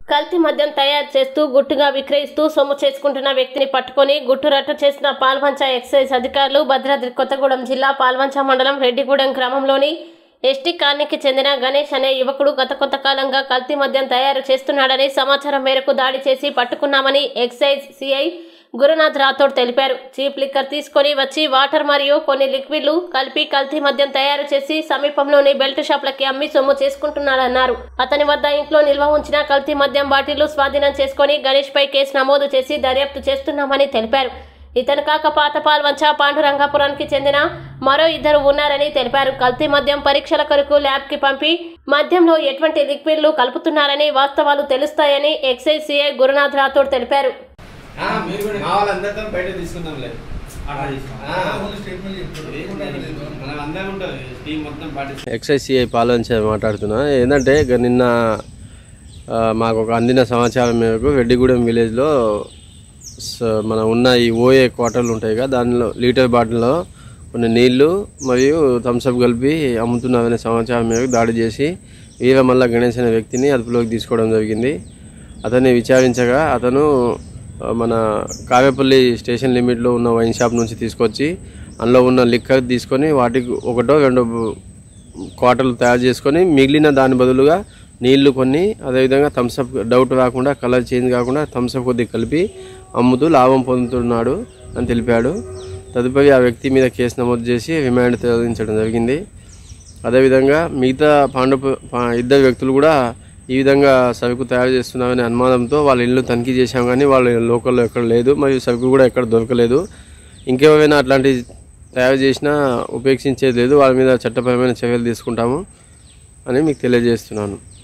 కల్తీ మద్యం తయారు చేస్తూ గుట్టుగా విక్రయిస్తూ సొమ్ము చేసుకుంటున్న వ్యక్తిని పట్టుకొని గుట్టు రట్టు చేసిన పాల్వంచ ఎక్సైజ్ అధికారులు భద్రాద్రి కొత్తగూడెం జిల్లా పాల్వంచ మండలం రెడ్డిగూడెం గ్రామంలోని ఎస్టీ కాలనీకి చెందిన గణేష్ అనే యువకుడు గత కొంతకాలంగా కల్తీ మద్యం తయారు చేస్తున్నాడని సమాచారం మేరకు దాడి చేసి పట్టుకున్నామని ఎక్సైజ్ సిఐ గురునాథ్ రాథోడ్ తెలిపారు చీప్ లిక్కర్ తీసుకొని వచ్చి వాటర్ మరియు కొన్ని లిక్విడ్లు కలిపి కల్తీ మద్యం తయారు చేసి సమీపంలోని బెల్ట్ షాప్లకి అమ్మి సొమ్ము చేసుకుంటున్నాడన్నారు అతని వద్ద ఇంట్లో నిల్వ ఉంచిన కల్తీ మద్యం బాటిళ్లు స్వాధీనం చేసుకొని గణేష్ పై కేసు నమోదు చేసి దర్యాప్తు చేస్తున్నామని తెలిపారు ఇతను కాక పాత పాల్వంచ పాండురంగాపురానికి చెందిన మరో ఇద్దరు ఉన్నారని తెలిపారు కల్తీ మద్యం పరీక్షల కొరకు ల్యాబ్ కి పంపి మద్యంలో ఎటువంటి లిక్విడ్లు కలుపుతున్నారని వాస్తవాలు తెలుస్తాయని ఎక్సైజ్ సిఐ గురునాథ్ రాథోడ్ తెలిపారు ఆ, మీరు కూడా మా వాళ్ళందరితో బయట తీసుకుందాంలే అట్లా తీసుకో. ఆ. ఓన్లీ స్టేట్మెంట్ చెప్తారు. మనం అందరం ఉంటుంది టీం మొత్తం పాటిస్తాం ఎక్సైసిఐ పాలన మాట్లాడుతున్నా ఏంటంటే ఇక నిన్న ఆ, మాకు ఒక అందిన సమాచారం మేరకు రెడ్డిగూడెం విలేజ్లో స- మన ఉన్న ఈ ఓఏ క్వార్టర్లు ఉంటాయి కదా దానిలో లీటర్ బాటిల్లో కొన్ని నీళ్లు మరియు థమ్స్అప్ కలిపి అమ్ముతున్నారనే సమాచారం మేరకు దాడి చేసి వీరమల్ల గణేష్ అనే వ్యక్తిని అదుపులోకి తీసుకోవడం జరిగింది అతన్ని విచారించగా అతను ఆ, మన కావేపల్లి స్టేషన్ లిమిట్లో ఉన్న వైన్ షాప్ నుంచి తీసుకొచ్చి అందులో ఉన్న లిక్కర్ తీసుకొని వాటికి ఒకటో రెండో క్వార్టర్లు తయారు చేసుకొని మిగిలిన దాని బదులుగా నీళ్లు కొన్ని అదేవిధంగా థమ్స్అప్ డౌట్ రాకుండా కలర్ చేంజ్ కాకుండా థమ్స్అప్ కొద్దిగా కలిపి అమ్ముతూ లాభం పొందుతున్నాడు అని తెలిపాడు తదుపరి ఆ వ్యక్తి మీద కేసు నమోదు చేసి రిమాండ్ తరలించడం జరిగింది అదేవిధంగా మిగతా పాండు పా- ఇద్దరు వ్యక్తులు కూడా ఈ విధంగా సరుకు తయారు చేస్తున్నారనే అనుమానంతో వాళ్ళ ఇల్లు తనిఖీ చేశాం కానీ వాళ్ళ లోకల్లో ఎక్కడ లేదు మరియు సరుకు కూడా ఎక్కడ దొరకలేదు ఇంకెవరైనా అట్లాంటి తయారు చేసినా ఉపేక్షించేది లేదు వాళ్ళ మీద చట్టపరమైన చర్యలు తీసుకుంటాము అని మీకు తెలియజేస్తున్నాను